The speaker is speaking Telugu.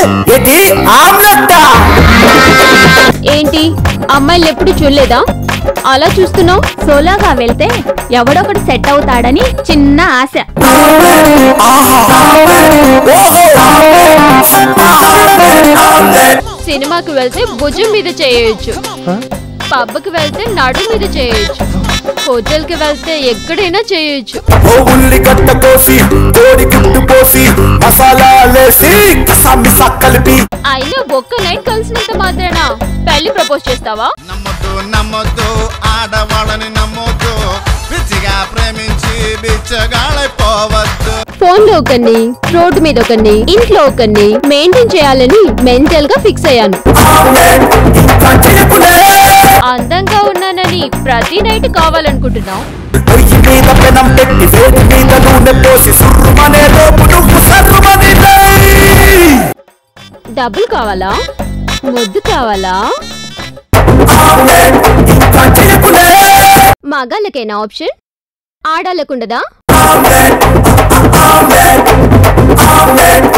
ఏంటి ఆమ్లెట్టా ఏంటి అమ్మాయిలు ఎప్పుడు చూడలేదా అలా చూస్తున్నావు సోలోగా వెళ్తే ఎవడొకడు సెట్ అవుతాడని చిన్న ఆశ సినిమాకి వెళ్తే భుజం మీద చేయొచ్చు పబ్కి వెళ్తే నడు మీద చేయొచ్చు హోటల్ కి వెళ్తే ఎక్కడైనా చేయొచ్చు ఓ ఉల్లిగడ్డ కోసి కోడి గుడ్డు పోసి మసాలాలేసి కసామిసా కలిపి అయినా ఒక్క నైట్ కలిసినంత మాత్రాన పెళ్లి ప్రపోజ్ చేస్తావా నమ్మొద్దు నమ్మొద్దు ఆడవాళ్ళని నమ్మొద్దు పిచ్చిగా ప్రేమించి బిచ్చగాళ్ళైపోవద్దు ఫోన్ లో ఒకరిని రోడ్డు మీద ఒకరిని ఇంట్లో ఒకరిని మెయింటైన్ చేయాలని మెంటల్ గా ఫిక్స్ అయ్యాను ఇంకా చేయకులే అందంగా ఉన్నానని ప్రతి నైట్ కావాలనుకుంటున్నావు పొయ్యి మీద పెనం పెట్టి వేడి మీద నూనె పోసి సుర్రుమనే లోపు నువ్వు సర్రుమని లేయ్. డబ్బులు కావాలా ముద్దు కావాలా ఇంకా చేయకులే మగాళ్ళకేనా ఆప్షన్ ఆడాలకుండదా ఆమ్లెట్